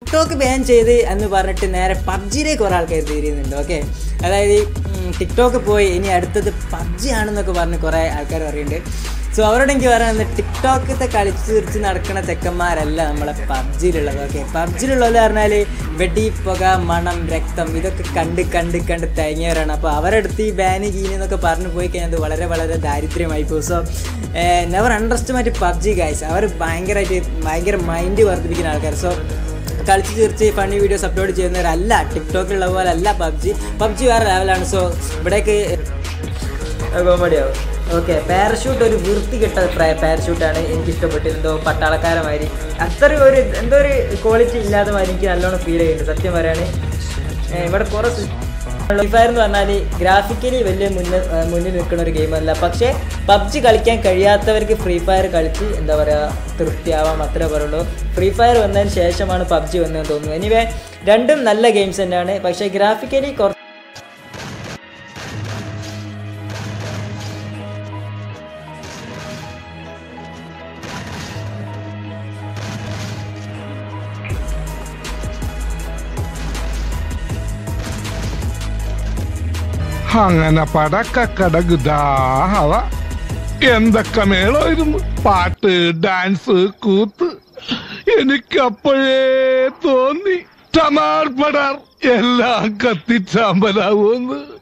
TikTok ban ചെയ്ത് എന്ന് പറഞ്ഞിട്ട് നേരെ പബ്ജിയിലേക്ക് കുറേ ആൾക്കാർ തിരിയുന്നുണ്ട് ഓക്കെ അതായത് ഉം, ടിക്ടോക്ക് പോയി ഇനി അടുത്തത് പബ്ജി ആണെന്നൊക്കെ പറഞ്ഞ് കുറേ ആൾക്കാർ പറയുന്നുണ്ട് സോ അവരോട് എനിക്ക് പറയുന്നത് ടിക്ടോക്കത്തെ കളിച്ച് തീർച്ച് നടക്കുന്ന ചെക്കന്മാരല്ല നമ്മളെ പബ്ജിയിലുള്ളത് ഓക്കെ പബ്ജിയിലുള്ളത് പറഞ്ഞാൽ വെടി പുക മണം രക്തം ഇതൊക്കെ കണ്ട് കണ്ട് കണ്ട് തേങ്ങിയവരാണ് അപ്പോൾ അവരെടുത്ത് ഈ ബാന് ഗീന് എന്നൊക്കെ പറഞ്ഞു പോയി കഴിഞ്ഞാൽ അത് വളരെ വളരെ ദാരിദ്ര്യമായി പോകും so never underestimate PUBG guys അവർ ഭയങ്കരമായിട്ട് ഭയങ്കര മൈൻഡ് വർദ്ധിപ്പിക്കുന്ന ആൾക്കാർ സോ കളിച്ച് തീർച്ച് ഫണ്ണി വീഡിയോസ് അപ്ലോഡ് ചെയ്യുന്നവരല്ല ടിക്ടോക്കിലുള്ള പോലെ അല്ല പബ്ജി പബ്ജി വേറെ ലെവലാണ് സോ ഇവിടേക്ക് കോമഡിയാവും ഓക്കെ പാരഷൂട്ട് ഒരു വൃത്തി കിട്ട പാരഷൂട്ടാണ് എനിക്ക് ഇഷ്ടപ്പെട്ടത് എന്തോ പട്ടാളക്കാരമാതിരി അത്ര ഒരു എന്തോ ഒരു ക്വാളിറ്റി ഇല്ലാത്ത മാതിരി എനിക്ക് നല്ലോണം ഫീൽ ചെയ്യുന്നുണ്ട് സത്യം പറയാണ് ഏ, ഇവിടെ കുറേ ഫ്രീ ഫയർ എന്ന് പറഞ്ഞാൽ ഗ്രാഫിക്കലി വലിയ മുന്നിൽ ഏ, മുന്നിൽ നിൽക്കുന്ന ഒരു ഗെയിമല്ല പക്ഷേ പബ്ജി കളിക്കാൻ കഴിയാത്തവർക്ക് ഫ്രീ ഫയർ കളിച്ച് എന്താ പറയുക തൃപ്തിയാവാം അത്രേ പറയുള്ളൂ ഫ്രീ ഫയർ വന്നതിന് ശേഷമാണ് പബ്ജി വന്നതെന്ന് തോന്നുന്നു എനിവേ രണ്ടും നല്ല ഗെയിംസ് തന്നെയാണ് പക്ഷേ ഗ്രാഫിക്കലി കുറച്ച് അങ്ങനെ പടക്കടകുതാഹവ എന്തൊക്കെ മേളായിരുന്നു പാട്ട് ഡാൻസ് കൂത്ത് എനിക്കപ്പോഴേ തോന്നി ടമാർ പടാർ എല്ലാം കത്തിച്ചാമ്പലാവുമെന്ന്